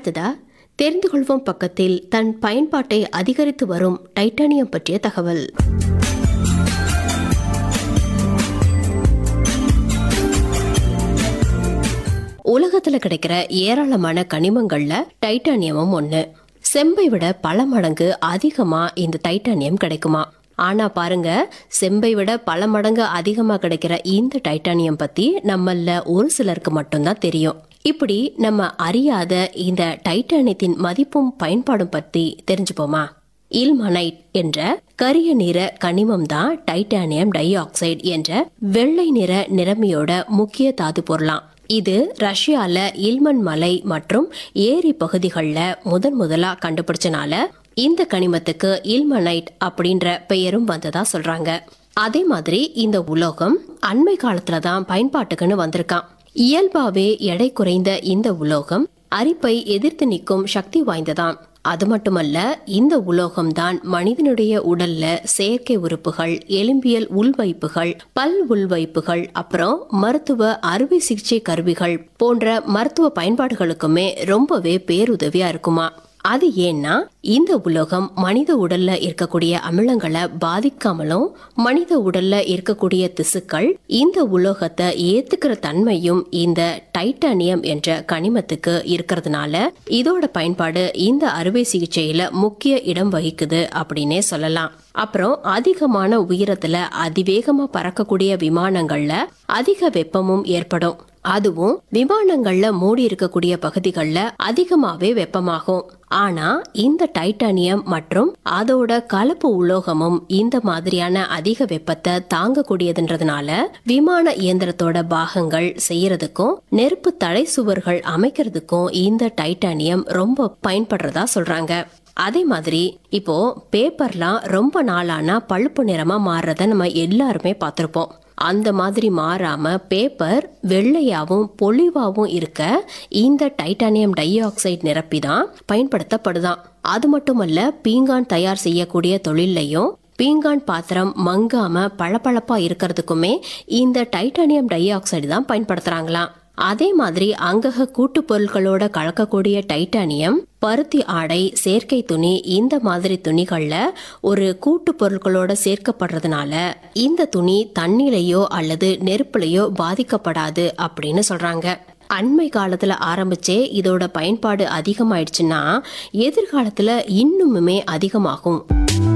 அடுத்ததா தெரிந்து கொள்வோம் பக்கத்தில் தன் பயன்பாட்டை அதிகரித்து வரும் டைட்டானியம் பற்றிய தகவல் உலகத்துல கிடைக்கிற ஏராளமான கனிமங்கள்ல டைட்டானியமும் ஒண்ணு செம்பை விட பல மடங்கு அதிகமா இந்த டைட்டானியம் கிடைக்குமா ஆனா பாருங்க செம்பை விட பல மடங்கு அதிகமா கிடைக்கிற இந்த டைட்டானியம் பத்தி நம்மள ஒரு சிலருக்கு மட்டும்தான் தெரியும் இப்படி நம்ம அறியாத இந்த டைட்டானியத்தின் மதிப்பும் பயன்பாடும் பத்தி தெரிஞ்சுப்போமா இல்மனைட் என்ற கரிய நிற கனிமம் தான் டைட்டானியம் டை ஆக்சைடு என்ற வெள்ளை நிற நிறமியோட முக்கிய தாது பொருளாம் இது ரஷ்யால இல்மன் மலை மற்றும் ஏரி பகுதிகளில் முதன் முதலா கண்டுபிடிச்சனால இந்த கனிமத்துக்கு இல்மனைட் அப்படின்ற பெயரும் வந்ததா சொல்றாங்க அதே மாதிரி இந்த உலோகம் அண்மை காலத்துல தான் பயன்பாட்டுக்குன்னு வந்திருக்கான் இயல்பாவே எடை குறைந்த இந்த உலோகம் அரிப்பை எதிர்த்து நிற்கும் சக்தி வாய்ந்ததாம் அது மட்டுமல்ல இந்த உலோகம் தான் மனிதனுடைய உடல்ல செயற்கை உறுப்புகள் எலும்பியல் உள்வைப்புகள் பல் உள்வைப்புகள் அப்புறம் மருத்துவ அறுவை சிகிச்சை கருவிகள் போன்ற மருத்துவ பயன்பாடுகளுக்குமே ரொம்பவே பேருதவியா இருக்குமா அது ஏன்னா இந்த உலோகம் மனித உடல்ல இருக்கக்கூடிய அமிலங்களை பாதிக்காமலும் மனித உடல்ல இருக்கக்கூடிய திசுக்கள் இந்த உலோகத்தை ஏத்துக்கிற தன்மையும் இந்த டைட்டானியம் என்ற கனிமத்துக்கு இருக்கிறதுனால இதோட பயன்பாடு இந்த அறுவை சிகிச்சையில முக்கிய இடம் வகிக்குது அப்படின்னே சொல்லலாம் அப்புறம் அதிகமான உயரத்துல அதிவேகமா பறக்கக்கூடிய விமானங்கள்ல அதிக வெப்பமும் ஏற்படும் அதுவும் விமானங்கள்ல மூடி இருக்கக்கூடிய பகுதிகளில் அதிகமாவே வெப்பமாகும் ஆனா இந்த டைட்டானியம் மற்றும் அதோட கலப்பு உலோகமும் இந்த மாதிரியான அதிக வெப்பத்தை தாங்கக்கூடியதுன்றதுனால விமான இயந்திரத்தோட பாகங்கள் செய்யறதுக்கும் நெருப்பு தடை சுவர்கள் அமைக்கிறதுக்கும் இந்த டைட்டானியம் ரொம்ப பயன்படுறதா சொல்றாங்க அதே மாதிரி இப்போ பேப்பர்லாம் ரொம்ப நாளானா பழுப்பு நிறமா மாறுறத நம்ம எல்லாருமே பார்த்திருப்போம் அந்த மாதிரி மாறாம பேப்பர் வெள்ளையாவும் பொலிவாவும் இருக்க இந்த டைட்டானியம் டை ஆக்சைடு நிரப்பி தான் பயன்படுத்தப்படுதாம் அது மட்டுமல்ல பீங்கான் தயார் செய்யக்கூடிய தொழிலையும் பீங்கான் பாத்திரம் மங்காம பளபளப்பா இருக்கிறதுக்குமே இந்த டைட்டானியம் டை ஆக்சைடு தான் பயன்படுத்துறாங்களாம் அதே மாதிரி அங்கக கூட்டு பொருட்களோட கலக்கக்கூடிய டைட்டானியம் பருத்தி ஆடை செயற்கை துணி இந்த மாதிரி துணிகள்ல ஒரு கூட்டு பொருட்களோட சேர்க்கப்படுறதுனால இந்த துணி தண்ணிலையோ அல்லது நெருப்புலையோ பாதிக்கப்படாது அப்படின்னு சொல்றாங்க அண்மை காலத்துல ஆரம்பிச்சே இதோட பயன்பாடு அதிகமாயிடுச்சுன்னா எதிர்காலத்துல இன்னுமுமே அதிகமாகும்